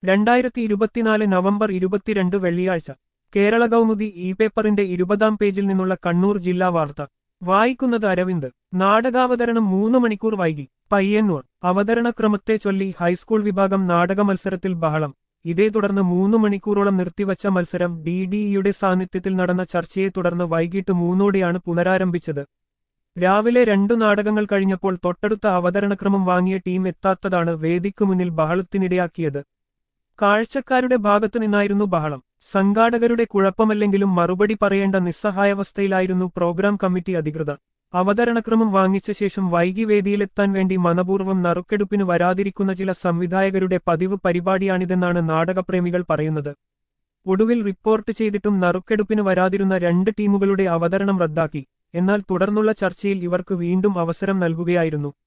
രണ്ടായിരത്തി ഇരുപത്തിനാല് നവംബർ ഇരുപത്തിരണ്ട് വെള്ളിയാഴ്ച കേരള കൗമുദി ഇ പേപ്പറിന്റെ ഇരുപതാം പേജിൽ നിന്നുള്ള കണ്ണൂർ ജില്ലാ വാർത്ത വായിക്കുന്നത് അരവിന്ദ് നാടകാവതരണം മൂന്ന് മണിക്കൂർ വൈകി പയ്യന്നൂർ അവതരണക്രമത്തെ ചൊല്ലി ഹൈസ്കൂൾ വിഭാഗം നാടക മത്സരത്തിൽ ബഹളം ഇതേ തുടർന്ന് മൂന്ന് മണിക്കൂറോളം നിർത്തിവച്ച മത്സരം ഡി ഡിഇയുടെ സാന്നിധ്യത്തിൽ നടന്ന ചർച്ചയെ തുടർന്ന് വൈകിട്ട് മൂന്നോടെയാണ് പുനരാരംഭിച്ചത് രാവിലെ രണ്ടു നാടകങ്ങൾ കഴിഞ്ഞപ്പോൾ തൊട്ടടുത്ത അവതരണക്രമം വാങ്ങിയ ടീം എത്താത്തതാണ് വേദിക്കു മുന്നിൽ ബഹളത്തിനിടയാക്കിയത് കാഴ്ചക്കാരുടെ ഭാഗത്തു നിന്നായിരുന്നു ബഹളം സംഘാടകരുടെ കുഴപ്പമല്ലെങ്കിലും മറുപടി പറയേണ്ട നിസ്സഹായാവസ്ഥയിലായിരുന്നു പ്രോഗ്രാം കമ്മിറ്റി അധികൃതർ അവതരണക്രമം വാങ്ങിച്ച ശേഷം വൈകി വേദിയിലെത്താൻ വേണ്ടി മനപൂർവ്വം നറുക്കെടുപ്പിന് വരാതിരിക്കുന്ന ചില സംവിധായകരുടെ പതിവ് പരിപാടിയാണിതെന്നാണ് നാടകപ്രേമികൾ പറയുന്നത് ഒടുവിൽ റിപ്പോർട്ട് ചെയ്തിട്ടും നറുക്കെടുപ്പിന് വരാതിരുന്ന രണ്ട് ടീമുകളുടെ അവതരണം റദ്ദാക്കി എന്നാൽ തുടർന്നുള്ള ചർച്ചയിൽ ഇവർക്ക് വീണ്ടും അവസരം നൽകുകയായിരുന്നു